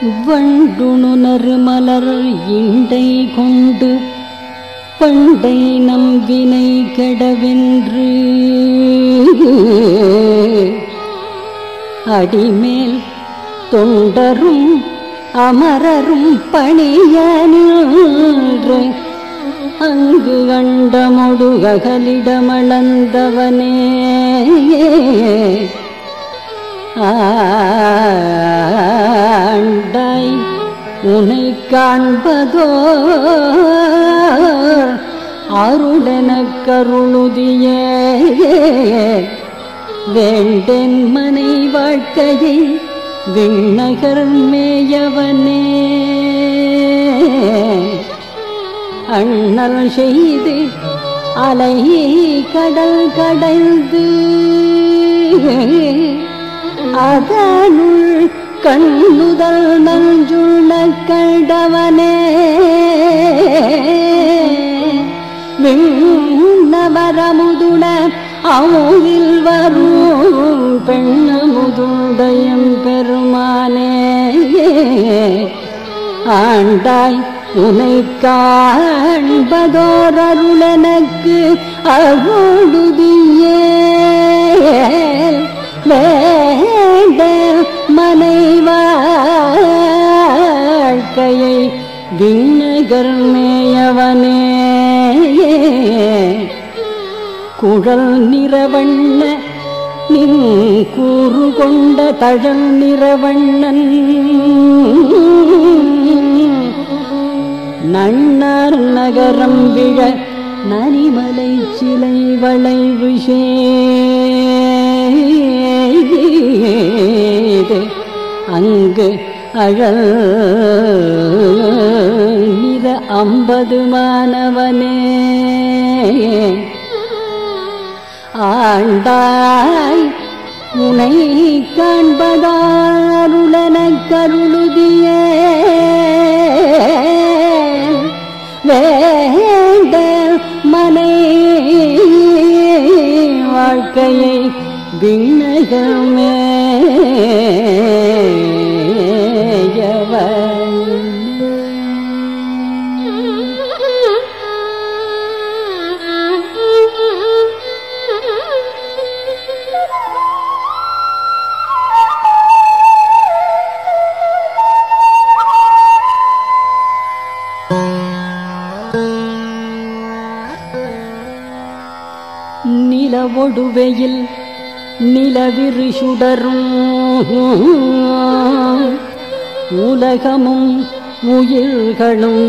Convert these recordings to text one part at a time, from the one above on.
வண்டுணுனர் மலர் இண்டை கொண்டு பண்டை நம்பினை கெடவென்று அடிமேல் தொண்டரும் அமரரும் பணிய நின்று அங்கு கண்டமொடுகலிடமளந்தவனே ஆண்டாய் உனை காண்பதோ அருளென கருளுதியே வேண்டென் மனை வாழ்க்கையை விண்ணகர் மேயவனே அண்ணல் செய்து அலை கடல் கடைந்து அதனுள் கண்ணுதல் நஞ்சுள்ள கண்டவனே விண்ணவரமுதுட அமுதில் வரும் பெண்ணமுதுண்டயம் பெருமானே ஆண்டாய் உனை காண்பதோர் அருளனக்கு அருளுதியே வேண்ட மனைவாழ்க்கையை விண்ணகர் மேயவனே குழல் நிறவண்ண நின் கூறு கொண்ட தழல் நிறவண்ணன் நன்னார் நகரம் விழ நனிமலை சிலை வளைவு செய்து அங்கு அழல் நிற அம்பது மாணவனே ஆண்டாய் உனை காண்பதாருளன கருளுதியே வேண்ட மனை வாழ்க்கையை விண்ணகமே நிலவொடுவையில் நிலவிரு சுடரும் உலகமும் உயிர்களும்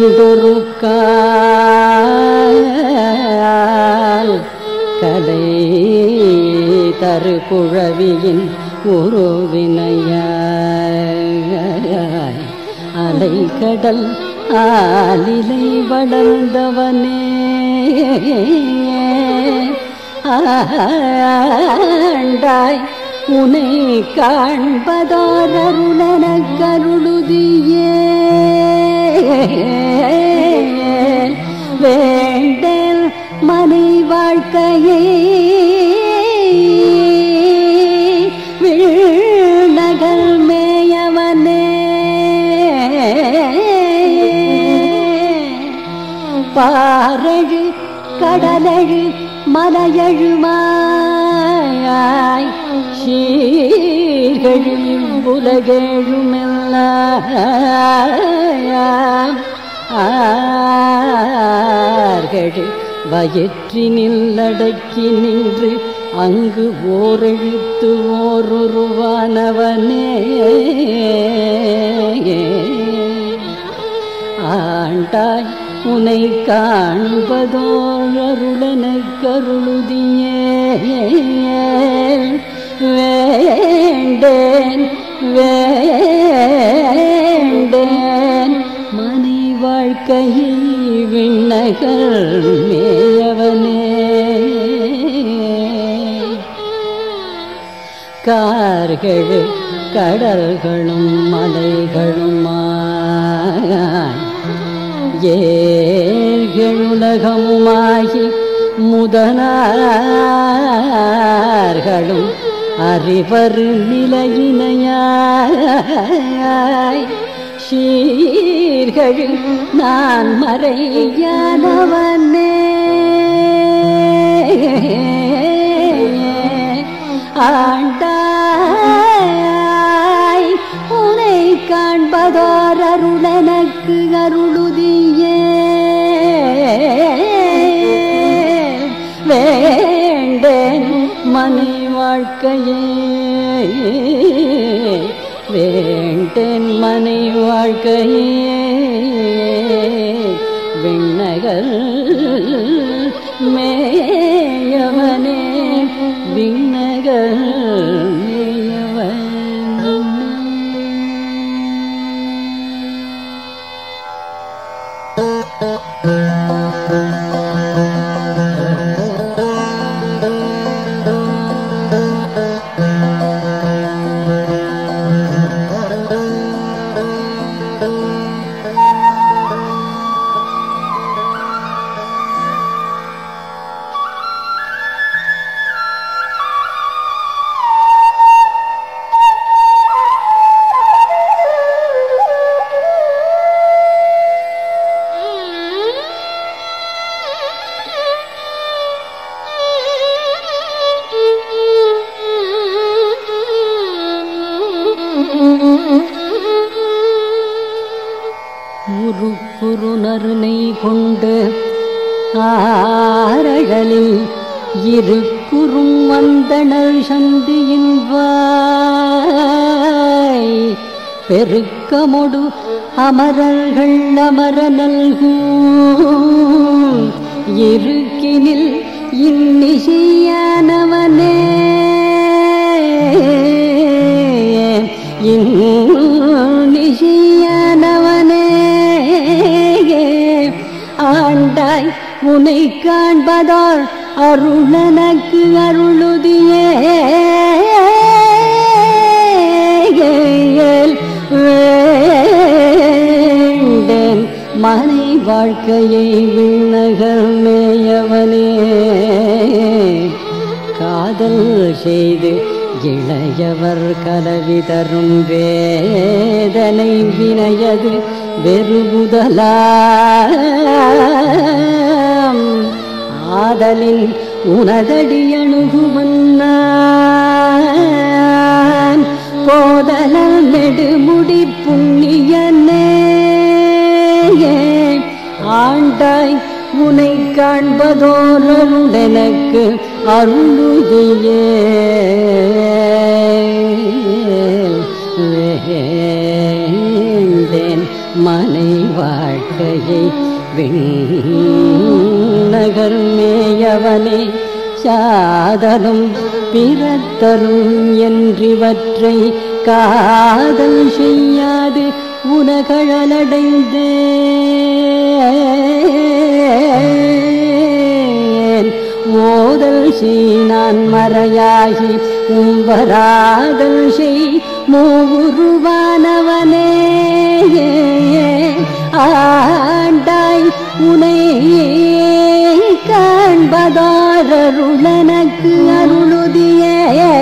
இண்டொருக்கால் கலை தரு குழவியின் உருவினையாய் அலை கடல் ஆலிலை வளர்ந்தவனே ஆண்டாய் உனை காண்பதாரருணன கருளுதியே வேண்டல் மனை வாழ்க்கையை விழ்நகல் மேயவனே பாரழு கடலழு மலையழுமாய் சீர்கழும் உலகழுமெல்லாம் ஆர்கழு வயிற்றினில் அடக்கி நின்று அங்கு ஓரெழுத்து ஓருருவானவனே ஆண்டாய் உனை காண்பதோர் அருளன கருளுதியே வேண்டேன் வேண்டேன் மனை வாழ்க்கையை விண்ணகர் மேயவனே கார்களு கடல்களும் மலைகளுமாய் ஏழ்களுலகமுமாகி முதனார்களும் அறிவரு நிலையினையாய் சீர்கள் நான் மறையானவனே ஆண்டாய் உனை காண்பதோர் அருளனக்கு அருளுதியே வேண்டேன் மனை வாழ்க்கையே வேண்டேன் மனை வாழ்க்கையே விண்ணகர் மேயவனே விண்ணகர் மேயவனே உருக்குறுநருணை கொண்டு ஆரழலில் இருக்குறும் வந்தனர் சந்தியின் வாய் பெருக்கமொடு அமரர்கள் அமர நல்கும் இருக்கினில் இன்னிசையானவனே இன்னிசையானவனே ஆண்டாய் உனை காண்பதால் அருளனக்கு அருளுதியே வேண்டேன் மனை வாழ்க்கையை விண்ணகர் மேயவனே காதல் செய்து இளையவர் கலவி தரும் வேதனை வினையது வெறுபுதலாம் ஆதலின் உனதடி அணுகுவன் நான் போதலால் நெடுமுடி புண்ணியனே ஆண்டாய் உனை காண்பதோருடனக்கு அருளுதியே வேண்டேன் மனை வாழ்க்கையை விண்ணகர் மேயவனே சாதலும் பிறத்தரும் என்றிவற்றை காதல் செய்யாது உனகழலடைந்தேன் ஓதல் செய் நான் மறையாகி உம்பராதல் செய் மூவுருவானவனே ஆண்டாய் உனை காண்பதாரருளனக்கு அருளுதியே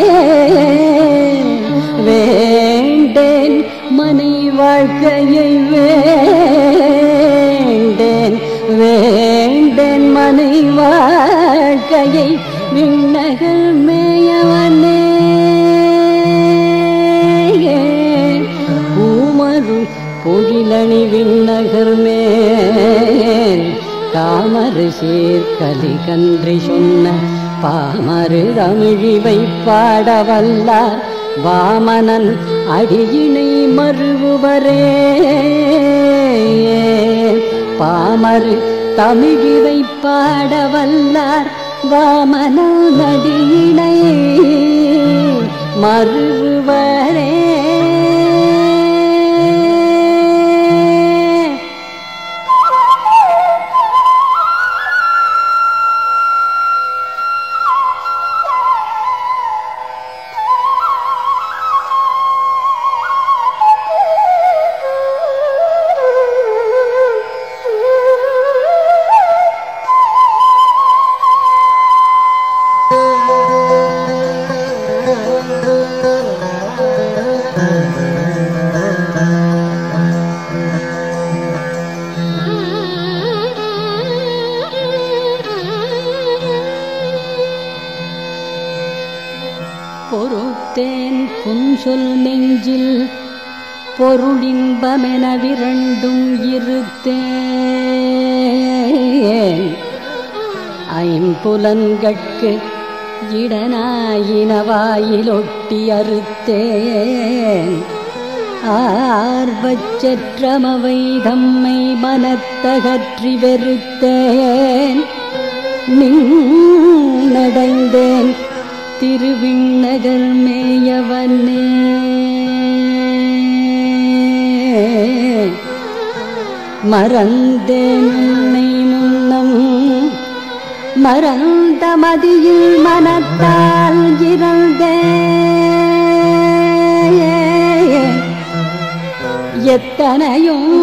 வேண்டேன் மனை வாழ்க்கையை வேண்டேன் வேண்டேன் மனை வாழ்க்கையை விண்ணகர் மேயவனே பூமரு பொழிலணி விண்ணகர் மேல் காமரு சீர்கலி கன்றி சொன்ன பாமரு தமிழிவை பாடவல்லார் வாமனன் அடியினை மறுவுவரே பாமரு தமிழிவை பாடவல்லார் வாமனன் அடியினை மறுவுவரே மறுத்தேன் புன்சொல் நெஞ்சில் பொருளின்பமென விரண்டும் இருத்தேன் ஐம்புலன்கட்கு இடனாயினவாயிலொட்டி அறுத்தேன் ஆர்வச்சற்றமவை தம்மை மனத்தகற்றி வெறுத்தேன் நின்னடைந்தேன் திருவிண்ணகர் மேயவனே மறந்தேன் உன்னை முன்னம் மறந்த மதியில் மனத்தால் இறந்தேன் எத்தனையும்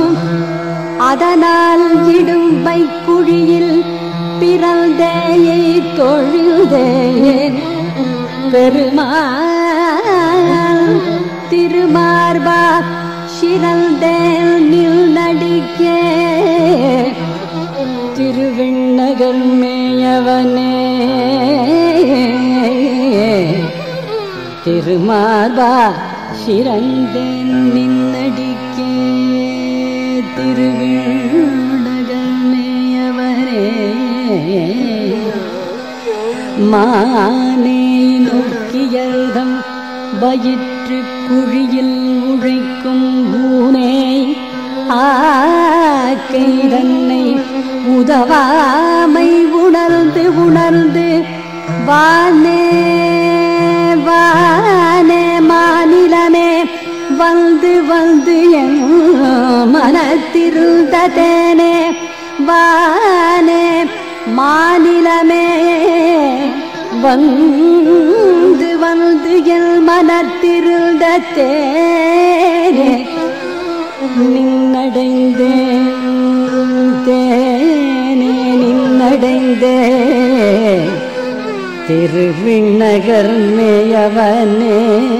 அதனால் இடும்பை குழியில் பிறந்தேயை தொழுதேன் பெருமாள் திருமார்பா சிறந்தேன் நில் நடிக்கே திருவிண்ணகர் மேயவனே திருமார்பா சிறந்தேன் நின்னடிக்கே திருவிண்ணகர் மேயவனே மானே நோக்கியதம் வயிற்று குழியில் உழைக்கும் ஊனே ஆக்கை தன்னை உதவாமை உணர்ந்து உணர்ந்து வானே வானே மாநிலமே வந்து வந்து என் மனத்திருந்ததேனே வானே மாநிலமே வந்து வந்து என் மனத்திருந்த தேனே நின்னடைந்தேன் தேனே நின்னடைந்தே திருவிண்ணகர் மேயவனே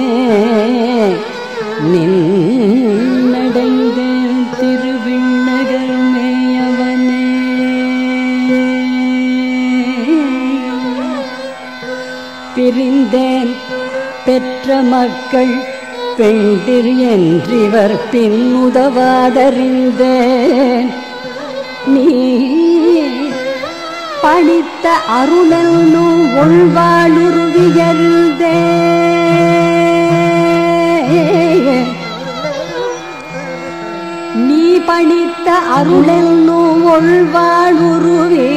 நின்னடைந்தேன் திருவிண்ணகர் மேயவனே பிரிந்தேன் பெற்ற மக்கள் பெண்டிர் என்றிவர் பின் உதவாதறிந்தேன் நீ பணித்த அருளென்னு உள்வாளுருவியருந்தே நீ பணித்த அருளென்னு உள்வாளுருவே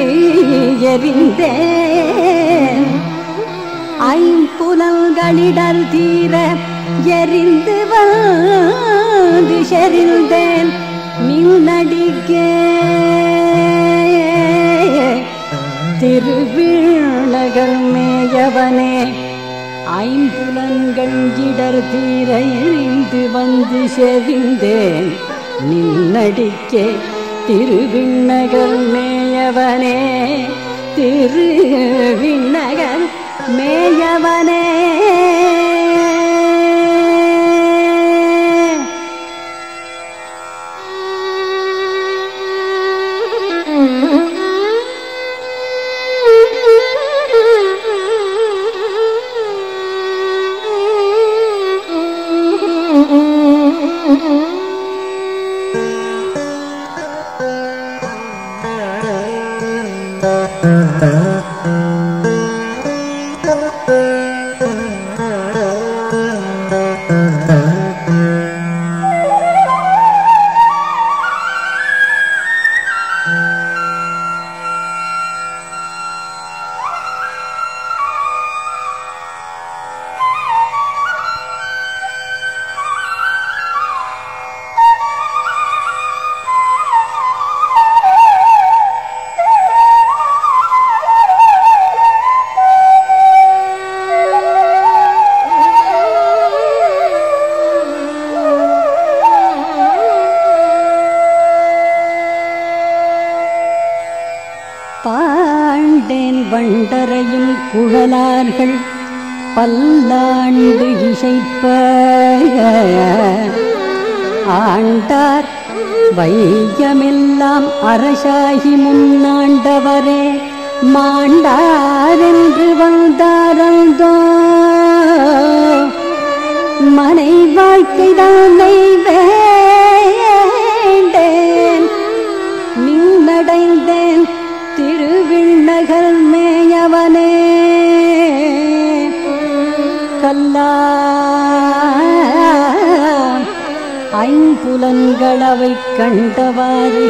எறிந்தேன் ஐம்புலல்களிடல் தீர எரிந்து வந்து செறிந்தேன் மின்னடிக்கே திருவிழகர் மேயவனே ஐம்புலன்கள் இடர் தீர எரிந்து வந்து செறிந்தேன் நின்னடிக்கே திருவிண்ணகர் மேயவனே திருவிண்ணகர் மேயவனே பாண்டேன் வண்டரையும் குழலார்கள் பல்லாண்டு இசைப்ப ஆண்டார் வையமெல்லாம் அரசாகி முன்னாண்டவரே மாண்டாரென்று வந்தாரந்தோ மனை வாழ்க்கை தானை வேண்டேன் நின்னடைந்தேன் திருவிண்ணகர் மேயவனே கல்லா ஐம்புலன்களவை கண்டவாறு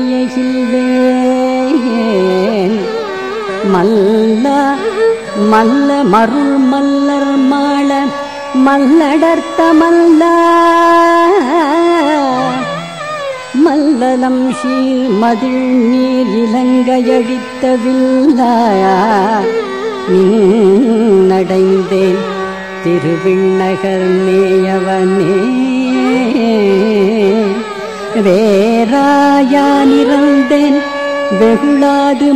செய்யகில்வேன் மல்ல மல்ல மருள் மல்லர் மாள மல்லடர்த்த மல்ல மல்லலம் சீர் மதில் நீர் இலங்கையடித்த வில்லாயா நடைந்தேன் திருவிண்ணகர் மேயவனே வேறாயானிறந்தேன் வெகுளாது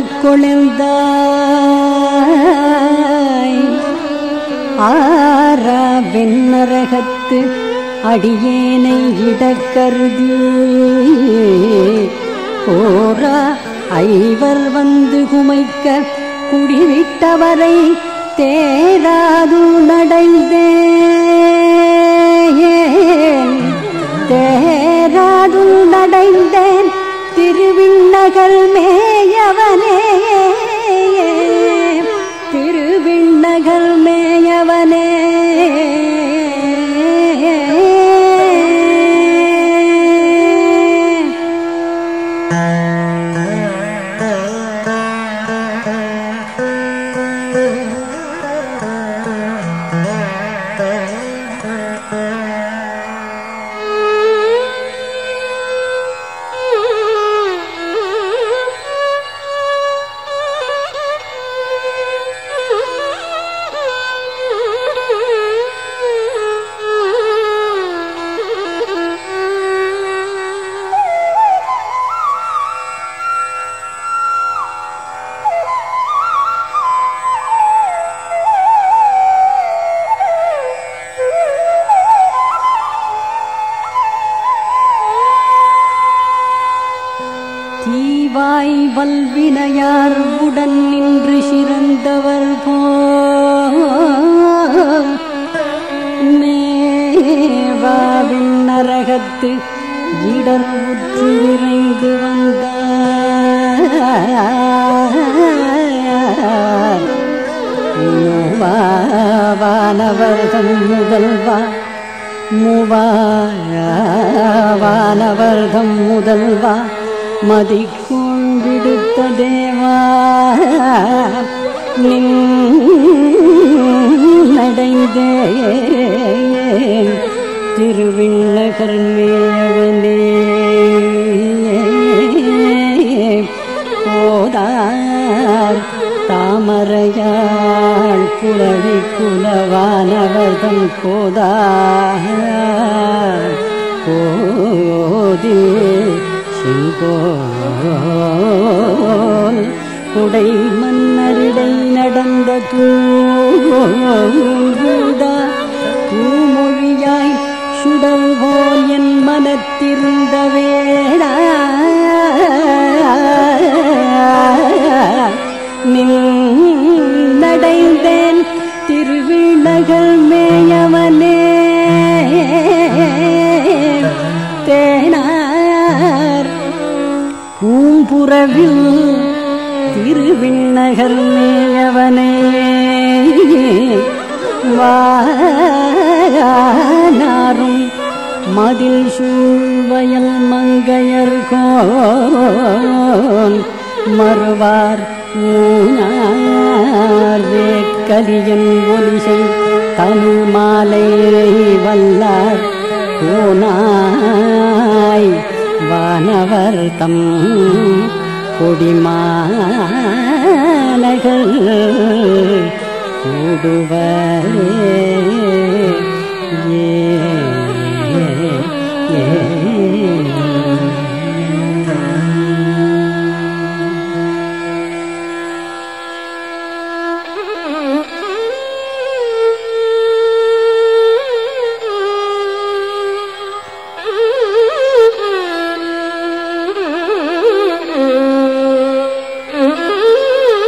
மனக்கொழிந்தாய் ஆரா வெண்ணரகத்து அடியேனை இடக்கருதி ஓரா ஐவர் வந்து குமைக்க குடிவிட்டவரை தேராது நடைந்தேன் தேராது நடைந்தேன் திருவிண்ணகல் மேயவனே திருவிண்ணகல் மேயவனே தீவாய் வல்வினையார் உடன் நின்று சிறந்தவர் போ மேவாவின் நரகத்து இடர் உற்று விரைந்து வந்தார் மூவானவர்தம் முதல்வா மூவானவர்தம் முதல்வா மதிக்கோள் விடுத்த தேவா நின்றடைந்தேன் திருவிண்ணகர் மேயவனே போதார் தாமரையாள் புலவி குலவானவர்தம் கோதார் கோதி செங்கோல் குடை மன்னரிடை நடந்த தூங்குதா தூமொழியாய் சுடல் போல் என் மனத்திருந்த வேடா நின்றடைந்தேன் திருவிழகள் மேயவனே தேனார் பூம்புறவில் திருவிண்ணகர் மேயவனே வானாரும் மதில் சூழ்வயல் மங்கையர்கோன் மறுவார் ஊனார் வேட்கலியன் ஒலிசை தமிழ் மாலை வல்லார் கோனாய் வானவர் தம் கொடிமானகள் கூடுவரே ஏ ஏ Mm-hmm.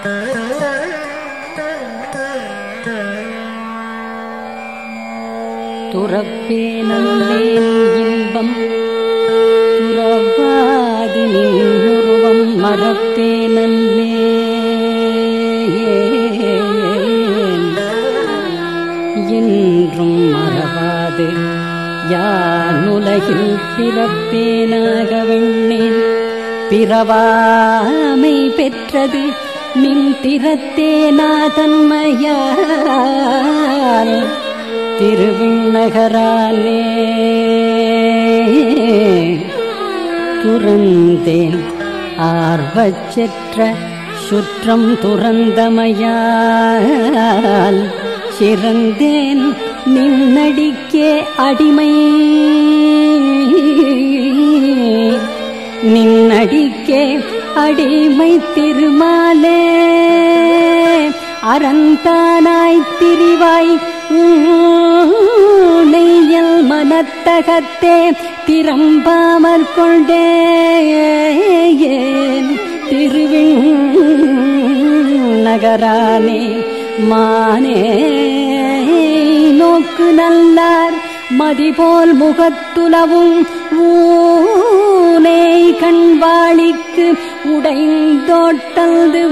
துறப்பே நல்லேன் இன்பம் துறவாது நின்னுருவம் மறப்பே நல்லேன் என்றும் மறவாது யானுலகில் பிறப்பேனாக வெண்ணேன் பிறவாமை பெற்றது நின் திறத்தேனாதன்மையால் திருவிண்ணகரானே துறந்தேன் ஆர்வச்செற்ற சுற்றம் துறந்தமையால் சிறந்தேன் நின்னடிக்கே அடிமை நின்னடிக்கே அடிமை திருமாலே அறந்தானாய் திரிவாய் நெய்யல் மனத்தகத்தே திறம்பாமற் கொண்டேன் திருவிண் நகரானே மானே நோக்கு நல்லார் மதிபோல் முகத்துலவும் ஊனை கண்வாளிக்கு உடைந்தோட்டல்து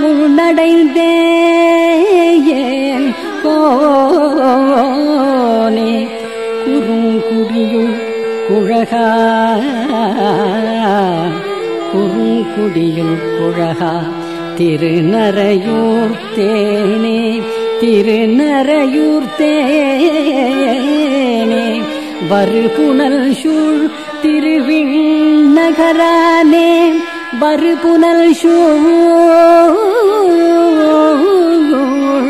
உள்நடைந்தேன் கோனே குறுங்குடியுள் குழகா குறுங்குடியுள் குழகா திருநரையூர் தேனே திருநரையூர் தேனே வருபுனல் சூழ் திருவிண்ணகரானே வருபுனல் சூழ்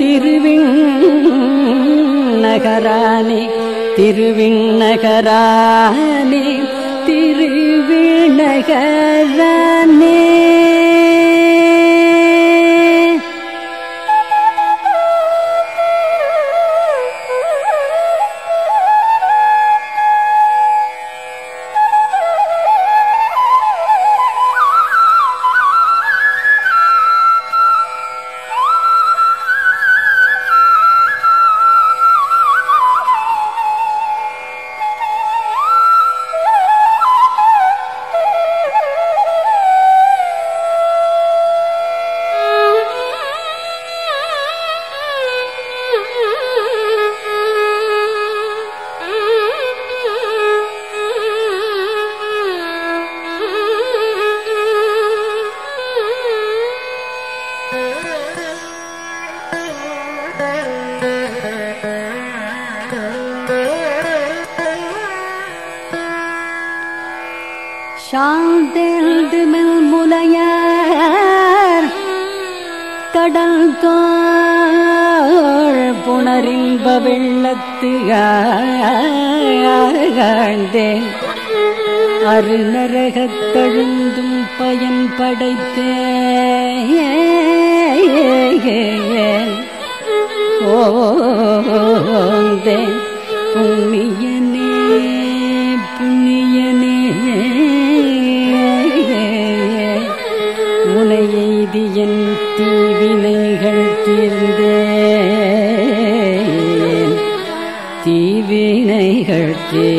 திருவிண்ணகரானே திருவிண்ணகரானே திருவிண்ணகரானே சாந்தெழுது மெல் முலையார் கடல் தோள் புணரின்ப வெள்ளத்து ஆழ்ந்தேன் அருநரகத்தழுந்தும் பயன் படைத்தேன் ஓந்தேன் புண்ணியனே புண்ணியனே உனை எய்தி என் தீவினைகள் தீர்ந்தேன் தீவினைகள்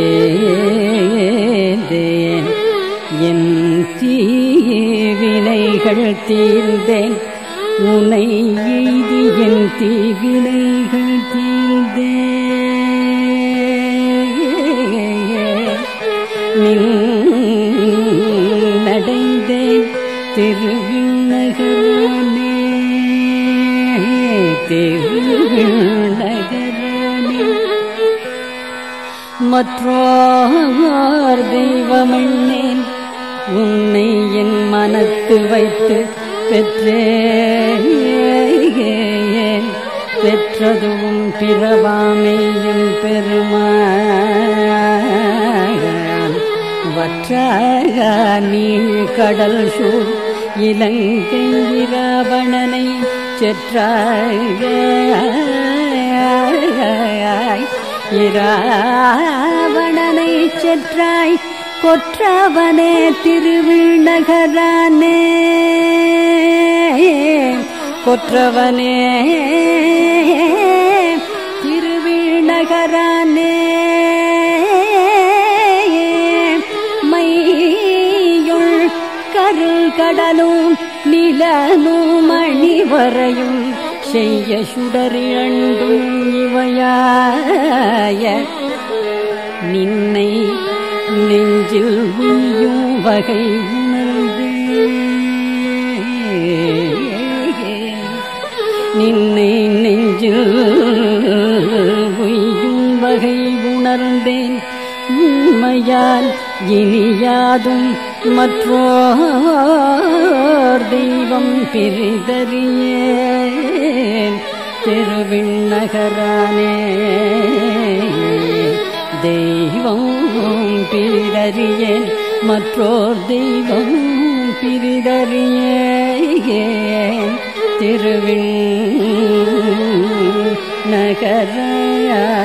தீர்ந்தேன் என் தீவினைகள் தீர்ந்தேன் உனை எய்தி என் தீவினைகள் தீர்ந்தேன் நடைந்தேன் திருவிண்ணகரானே திருவிண்ணகரானே மற்றோர் தெய்வமண்ணேன் உன்னை என் மனத்து வைத்து பெற்றேன் பெற்றதும் பிறவாமையும் பெருமான் வற்றாக நீள் கடல் சூழ் இலங்கை இராவணனை செற்றாக இராவணனை செற்றாய் கொற்றவனே திருவிண்ணகரானே கொற்றவனே திருவிநகரானே மையுள் கருள் கடலும் நிலனும் அணிவரையும் செய்ய சுடரிழண்டும் இவையாய நின்னை நெஞ்சில் உய்யும் வகை உணர்ந்து நின்னை நெஞ்சில் உய்யும் வகை உணர்ந்தேன் உண்மையால் இனியாதும் மற்றோர் தெய்வம் பிரிதறியேன் திருவிண்ணகரானே தெய்வம் பிரிதறியேன் மற்றோர் தெய்வம் பிரிதறியேன் திருவிண் நகர